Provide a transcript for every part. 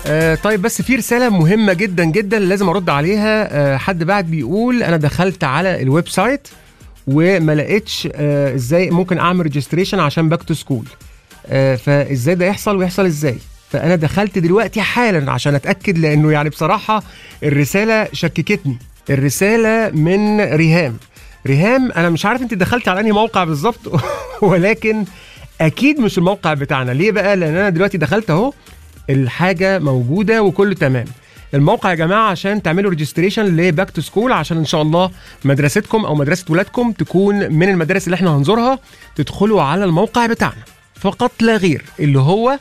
آه طيب بس في رساله مهمه جدا جدا لازم ارد عليها آه حد بعد بيقول انا دخلت على الويب سايت وما لقيتش آه ازاي ممكن اعمل ريجستريشن عشان باك تو سكول آه فازاي ده يحصل ويحصل ازاي فانا دخلت دلوقتي حالا عشان اتاكد لانه يعني بصراحه الرساله شككتني الرساله من ريهام ريهام انا مش عارف انت دخلت على انهي موقع بالظبط ولكن اكيد مش الموقع بتاعنا ليه بقى لان انا دلوقتي دخلت اهو الحاجه موجوده وكله تمام الموقع يا جماعه عشان تعملوا ريجستريشن لباك تو سكول عشان ان شاء الله مدرستكم او مدرسه ولادكم تكون من المدارس اللي احنا هنزورها تدخلوا على الموقع بتاعنا فقط لا غير اللي هو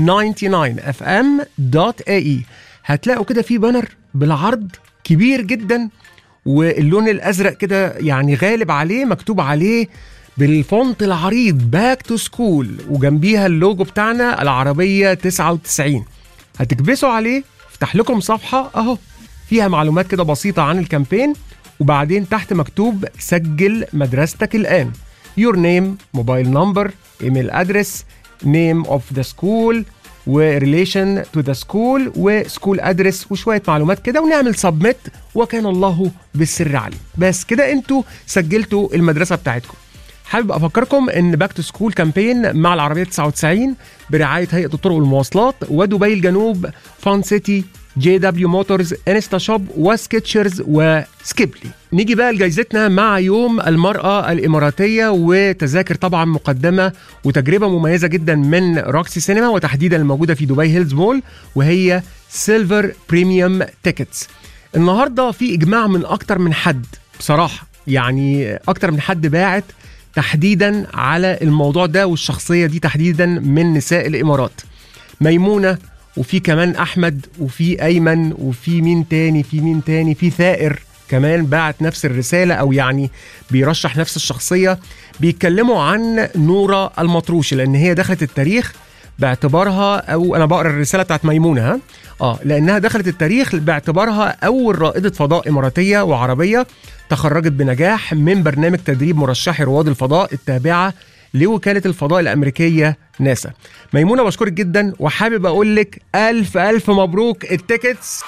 99fm.ae هتلاقوا كده في بانر بالعرض كبير جدا واللون الازرق كده يعني غالب عليه مكتوب عليه بالفونت العريض باك تو سكول وجنبيها اللوجو بتاعنا العربيه 99 هتكبسوا عليه افتح لكم صفحه اهو فيها معلومات كده بسيطه عن الكامبين وبعدين تحت مكتوب سجل مدرستك الان يور نيم موبايل نمبر ايميل ادرس نيم اوف ذا سكول وريليشن تو ذا سكول وسكول ادرس وشويه معلومات كده ونعمل سبميت وكان الله بالسر عليم بس كده انتوا سجلتوا المدرسه بتاعتكم حابب افكركم ان باك تو سكول كامبين مع العربيه 99 برعايه هيئه الطرق والمواصلات ودبي الجنوب فان سيتي جي دبليو موتورز انستا شوب وسكتشرز وسكيبلي نيجي بقى لجائزتنا مع يوم المرأة الإماراتية وتذاكر طبعا مقدمة وتجربة مميزة جدا من روكسي سينما وتحديدا الموجودة في دبي هيلز مول وهي سيلفر بريميوم تيكتس النهاردة في إجماع من أكتر من حد بصراحة يعني أكتر من حد باعت تحديدا على الموضوع ده والشخصية دي تحديدا من نساء الإمارات ميمونة وفي كمان احمد وفي ايمن وفي مين تاني في مين تاني في ثائر كمان بعت نفس الرساله او يعني بيرشح نفس الشخصيه بيتكلموا عن نوره المطروشي لان هي دخلت التاريخ باعتبارها او انا بقرا الرساله بتاعت ميمونه ها اه لانها دخلت التاريخ باعتبارها اول رائده فضاء اماراتيه وعربيه تخرجت بنجاح من برنامج تدريب مرشحي رواد الفضاء التابعه لوكالة الفضاء الأمريكية ناسا ميمونة بشكرك جدا وحابب أقول لك ألف ألف مبروك التيكتس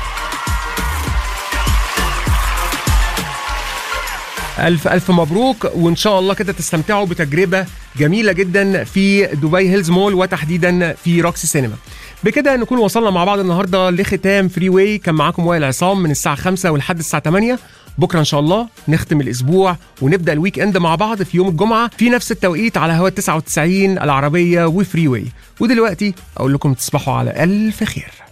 ألف ألف مبروك وإن شاء الله كده تستمتعوا بتجربة جميلة جدا في دبي هيلز مول وتحديدا في روكسي سينما بكده نكون وصلنا مع بعض النهارده لختام فري واي كان معاكم وائل عصام من الساعة 5 ولحد الساعة 8 بكره ان شاء الله نختم الاسبوع ونبدا الويك اند مع بعض في يوم الجمعه في نفس التوقيت على هوا 99 العربيه وفري واي ودلوقتي اقول لكم تصبحوا على الف خير